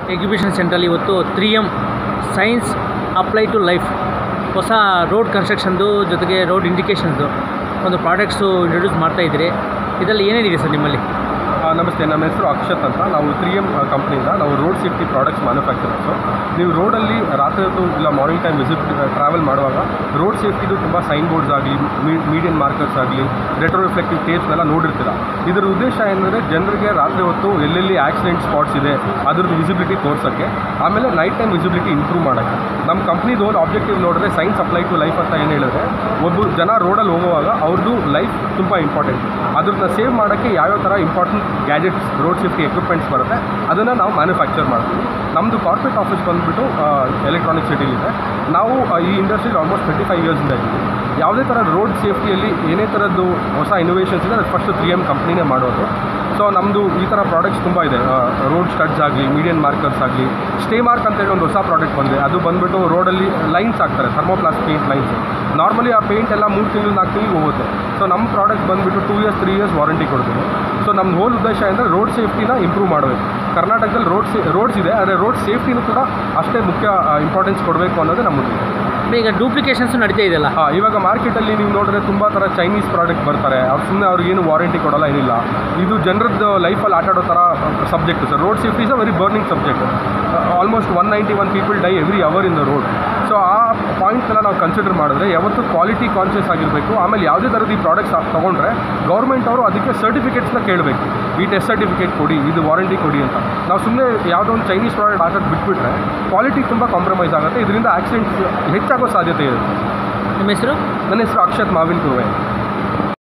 exhibition ಸೆಂಟ್ರಲ್ಲಿ ಇವತ್ತು three M science apply to life ಹೊಸ ರೋಡ್ ಕನ್ಸ್ಟ್ರಕ್ಷನ್ದು ಜೊತೆಗೆ ರೋಡ್ ಇಂಡಿಕೇಷನ್ಸ್ದು ಒಂದು ಪ್ರಾಡಕ್ಟ್ಸು ಇಂಟ್ರೊಡ್ಯೂಸ್ ಮಾಡ್ತಾ ಇದ್ದೀರಿ ಇದರಲ್ಲಿ ಏನೇನಿದೆ ಸರ್ ನಿಮ್ಮಲ್ಲಿ ಆ, ನಮಸ್ತೆ ನಮ್ಮ ಹೆಸರು ಅಕ್ಷತ್ ಅಂತ ನಾವು ತ್ರೀ ಎಮ್ ಕಂಪ್ನಿಯಿಂದ ನಾವು ರೋಡ್ ಸೇಫ್ಟಿ ಪ್ರಾಡಕ್ಟ್ಸ್ ಮ್ಯಾನುಫ್ಯಾಕ್ಚರರ್ಸು ನೀವು ರೋಡಲ್ಲಿ ರಾತ್ರಿ ಹೊತ್ತು ಇಲ್ಲ ಮಾರ್ನಿಂಗ್ ಟೈಮ್ ವಿಸಿಟ್ ಟ್ರಾವೆಲ್ ಮಾಡುವಾಗ ರೋಡ್ ಸೇಫ್ಟಿದು ತುಂಬ ಸೈನ್ ಬೋರ್ಡ್ಸ್ ಆಗಲಿ ಮೀಡಿಯನ್ ಮಾರ್ಕರ್ಸ್ ಆಗಲಿ ರೆಟ್ರೋ ರಿಫ್ಲೆಕ್ಟಿವ್ ಟೇಪ್ಸ್ನೆಲ್ಲ ನೋಡಿರ್ತೀರ ಇದರ ಉದ್ದೇಶ ಏನಂದರೆ ಜನರಿಗೆ ರಾತ್ರಿ ಹೊತ್ತು ಎಲ್ಲೆಲ್ಲಿ ಆಕ್ಸಿಡೆಂಟ್ ಸ್ಪಾಟ್ಸ್ ಇದೆ ಅದ್ರದ್ದು ವಿಸಿಬಿಲಿಟಿ ತೋರ್ಸೋಕ್ಕೆ ಆಮೇಲೆ ನೈಟ್ ಟೈಮ್ ವಿಸಿಬಿಲಿಟಿ ಇಂಪ್ರೂವ್ ಮಾಡೋಕ್ಕೆ ನಮ್ಮ ಕಂಪ್ನಿದು ಒಂದು ಆಬ್ಜೆಕ್ಟಿವ್ ನೋಡಿದ್ರೆ ಸೈನ್ಸ್ ಅಪ್ಲೈ ಟು ಲೈಫ್ ಅಂತ ಏನು ಹೇಳಿದ್ರೆ ಒಬ್ಬ ಜನ ರೋಡಲ್ಲಿ ಹೋಗುವಾಗ ಅವ್ರದ್ದು ಲೈಫ್ ತುಂಬ ಇಂಪಾರ್ಟೆಂಟ್ ಅದ್ರನ್ನ ಸೇವ್ ಮಾಡೋಕ್ಕೆ ಯಾವ್ಯಾವ ಥರ important gadgets road safety equipments ಬರುತ್ತೆ ಅದನ್ನು ನಾವು ಮ್ಯಾನುಫ್ಯಾಕ್ಚರ್ ಮಾಡ್ತೀವಿ ನಮ್ಮದು ಕಾರ್ಪೊರೇಟ್ ಆಫೀಸ್ ಬಂದುಬಿಟ್ಟು ಎಲೆಕ್ಟ್ರಾನಿಕ್ ಸಿಟಿಲಿದೆ ನಾವು ಆ, ಈ ಇಂಡಸ್ಟ್ರಿಲಿ ಆಲ್ಮೋಸ್ಟ್ ಟ್ವೆಂಟಿ ಫೈವ್ ಇಯರ್ಸಿಂದ ಇದ್ದೀವಿ ಯಾವುದೇ ಥರ ರೋಡ್ ಸೇಫ್ಟಿಯಲ್ಲಿ ಏನೇ ಥರದ್ದು ಹೊಸ ಇನೋವೇಷನ್ಸ್ ಇದೆ ಅದು ಫಸ್ಟ್ ತ್ರೀ ಎಮ್ ಕಂಪ್ನಿನೇ ಮಾಡೋದು ಸೊ ನಮ್ಮದು ಈ ಥರ ಪ್ರಾಡಕ್ಟ್ಸ್ ತುಂಬ ಇದೆ ರೋಡ್ ಸ್ಟಡ್ಸ್ ಆಗಲಿ ಮೀಡಿಯನ್ ಮಾರ್ಕರ್ಸ್ ಆಗಲಿ ಸ್ಟೇ ಮಾರ್ಕ್ ಅಂತೇಳಿ ಒಂದು ಹೊಸ ಪ್ರಾಡಕ್ಟ್ ಬಂದಿದೆ ಅದು ಬಂದುಬಿಟ್ಟು ರೋಡಲ್ಲಿ ಲೈನ್ಸ್ ಹಾಕ್ತಾರೆ ಥರ್ಮೋಪ್ಲಾಸ್ಟ್ ಪೇಂಟ್ ಲೈನ್ಸ್ ನಾರ್ಮಲಿ ಆ ಪೇಂಟ್ ಎಲ್ಲ ಮೂರು ತಿಂಗಳು ನಾಲ್ಕು ತಿಂಗಳು ಹೋಗುತ್ತೆ ಸೊ ನಮ್ಮ ಪ್ರಾಡಕ್ಟ್ ಬಂದುಬಿಟ್ಟು two years three years warranty ಕೊಡ್ತೀವಿ ಸೊ ನಮ್ಮ ಹೋಲ್ ಉದ್ದೇಶ ಅಂದರೆ ರೋಡ್ ಸೇಫ್ಟಿನ ಇಂಪ್ರೂವ್ ಮಾಡಬೇಕು ಕರ್ನಾಟಕದಲ್ಲಿ ರೋಡ್ ಸೇ ರೋಡ್ಸ್ ಇದೆ ಆದರೆ ರೋಡ್ ಸೇಫ್ಟಿನೂ ಕೂಡ ಅಷ್ಟೇ ಮುಖ್ಯ ಇಂಪಾರ್ಟೆನ್ಸ್ ಕೊಡಬೇಕು ಅನ್ನೋದೇ ನಮ್ಮ ಉದ್ದೇಶ ಈಗ ಡೂಪ್ಲಿಕೇಶನ್ಸು ನಡೀತಾ ಇದೆಯಲ್ಲ ಹಾಂ ಇವಾಗ ಮಾರ್ಕೆಟಲ್ಲಿ ನೀವು ನೋಡಿದ್ರೆ ತುಂಬ ಥರ ಚೈನೀಸ್ ಪ್ರಾಡಕ್ಟ್ ಬರ್ತಾರೆ ಅವ್ರು ಸುಮ್ಮನೆ ಅವ್ರಿಗೇನು ವಾರಂಟಿ ಕೊಡಲ್ಲ ಏನಿಲ್ಲ ಇದು ಜನರದ್ದು ಲೈಫಲ್ಲಿ ಆಟ ಆಡೋ ಥರ subject sir road safety is a very burning subject almost one ninety one people die every hour in the road so ಆ ಪಾಯಿಂಟ್ಸ್ನೆಲ್ಲ ನಾವು ಕನ್ಸಿಡರ್ ಮಾಡಿದ್ರೆ ಯಾವತ್ತೂ ಕ್ವಾಲಿಟಿ ಕಾನ್ಷಿಯಸ್ ಆಗಿರಬೇಕು ಆಮೇಲೆ ಯಾವುದೇ ಥರದ ಈ ಪ್ರಾಡಕ್ಟ್ಸ್ ತೊಗೊಂಡ್ರೆ ಗೌರ್ಮೆಂಟ್ ಅವರು ಅದಕ್ಕೆ ಸರ್ಟಿಫಿಕೇಟ್ಸ್ನ ಕೇಳಬೇಕು ಈ ಟೆಸ್ಟ್ ಸರ್ಟಿಫಿಕೇಟ್ ಕೊಡಿ ಇದು ವಾರಂಟಿ ಕೊಡಿ ಅಂತ ನಾವು ಸುಮ್ಮನೆ ಯಾವುದೋ ಒಂದು ಚೈನೀಸ್ ಪ್ರಾಡಕ್ಟ್ ಹಾಕೋದು ಬಿಟ್ಬಿಟ್ರೆ ಕ್ವಾಲಿಟಿ ತುಂಬ ಕಾಂಪ್ರಮೈಸ್ ಆಗುತ್ತೆ ಇದರಿಂದ ಆಕ್ಸಿಡೆಂಟ್ಸ್ ಹೆಚ್ಚಾಗೋ ಸಾಧ್ಯತೆ ಇದೆ ನಿಮ್ಮ ಹೆಸರು ನನ್ನ ಹೆಸರು ಅಕ್ಷತ್ ಮಾವಿನ್ ಕುರುವೆ